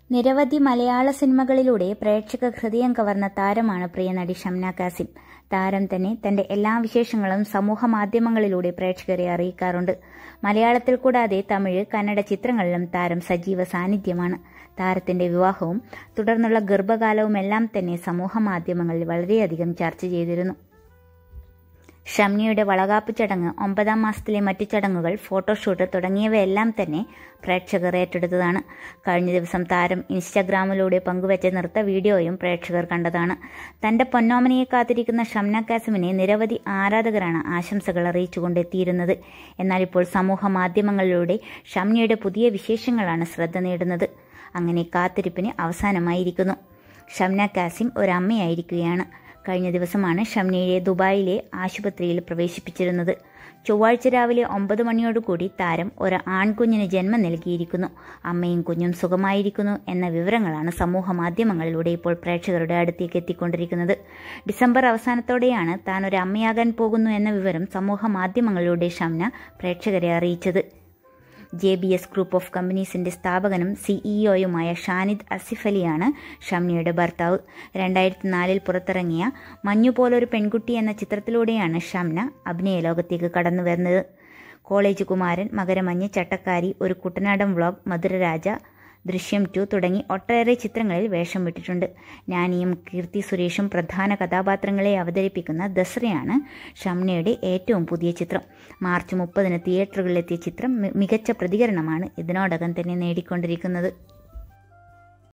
നിരവധി മലയാള സിനിമകളിലൂടെ പ്രേക്ഷക ഹൃദയം കവർന്ന താരമാണ് പ്രിയനടി ഷംന കാസിം താരം തന്നെ തന്റെ എല്ലാ വിശേഷങ്ങളും സമൂഹ മാധ്യമങ്ങളിലൂടെ പ്രേക്ഷകരെ അറിയിക്കാറുണ്ട് മലയാളത്തിൽ കൂടാതെ തമിഴ് കന്നഡ ചിത്രങ്ങളിലും താരം സജീവ സാന്നിധ്യമാണ് താരത്തിന്റെ വിവാഹവും തുടർന്നുള്ള ഗർഭകാലവുമെല്ലാം തന്നെ സമൂഹ മാധ്യമങ്ങളിൽ വളരെയധികം ചർച്ച ചെയ്തിരുന്നു ഷംനിയുടെ വളകാപ്പ് ചടങ്ങ് ഒമ്പതാം മാസത്തിലെ മറ്റു ചടങ്ങുകൾ ഫോട്ടോഷൂട്ട് തുടങ്ങിയവയെല്ലാം തന്നെ പ്രേക്ഷകർ ഏറ്റെടുത്തതാണ് കഴിഞ്ഞ ദിവസം താരം ഇൻസ്റ്റഗ്രാമിലൂടെ പങ്കുവച്ച നൃത്ത വീഡിയോയും പ്രേക്ഷകർ കണ്ടതാണ് തന്റെ പൊന്നോമനയെ കാത്തിരിക്കുന്ന ഷംന കാസിമിനെ നിരവധി ആരാധകരാണ് ആശംസകൾ അറിയിച്ചുകൊണ്ടെത്തിയിരുന്നത് എന്നാൽ ഇപ്പോൾ സമൂഹ മാധ്യമങ്ങളിലൂടെ ഷംനിയുടെ പുതിയ വിശേഷങ്ങളാണ് ശ്രദ്ധ നേടുന്നത് അങ്ങനെ കാത്തിരിപ്പിന് അവസാനമായിരിക്കുന്നു ഷംന കാസിം ഒരമ്മയായിരിക്കുകയാണ് കഴിഞ്ഞ ദിവസമാണ് ഷംനയെ ദുബായിലെ ആശുപത്രിയിൽ പ്രവേശിപ്പിച്ചിരുന്നത് ചൊവ്വാഴ്ച രാവിലെ ഒമ്പത് മണിയോടുകൂടി താരം ഒരു ആൺകുഞ്ഞിന് ജന്മം നൽകിയിരിക്കുന്നു അമ്മയും കുഞ്ഞും സുഖമായിരിക്കുന്നു എന്ന വിവരങ്ങളാണ് സമൂഹ മാധ്യമങ്ങളിലൂടെ ഇപ്പോൾ പ്രേക്ഷകരുടെ അടുത്തേക്ക് എത്തിക്കൊണ്ടിരിക്കുന്നത് ഡിസംബർ അവസാനത്തോടെയാണ് താൻ ഒരു അമ്മയാകാൻ പോകുന്നു എന്ന വിവരം സമൂഹ മാധ്യമങ്ങളിലൂടെ ഷംന പ്രേക്ഷകരെ അറിയിച്ചത് J B S group of കമ്പനീസിന്റെ സ്ഥാപകനും സിഇഒയുമായ ഷാനിദ് അസിഫ് അലിയാണ് ഷംനിയുടെ ഭർത്താവ് രണ്ടായിരത്തി നാലിൽ പുറത്തിറങ്ങിയ മഞ്ഞു പോലൊരു പെൺകുട്ടി എന്ന ചിത്രത്തിലൂടെയാണ് ഷംന അഭിനയ ലോകത്തേക്ക് കടന്നു വരുന്നത് കോളേജ് കുമാരൻ മകരമഞ്ഞ് ചട്ടക്കാരി ഒരു കുട്ടനാടൻ വ്ളോഗ് മധുരരാജ ദൃശ്യം ടു തുടങ്ങി ഒട്ടേറെ ചിത്രങ്ങളിൽ വേഷം വിട്ടിട്ടുണ്ട് നാനിയും കീർത്തി സുരേഷും പ്രധാന കഥാപാത്രങ്ങളെ അവതരിപ്പിക്കുന്ന ദസറയാണ് ഷംനയുടെ ഏറ്റവും പുതിയ ചിത്രം മാർച്ച് മുപ്പതിന് തിയേറ്ററുകളിലെത്തിയ ചിത്രം മികച്ച പ്രതികരണമാണ് ഇതിനോടകം തന്നെ നേടിക്കൊണ്ടിരിക്കുന്നത്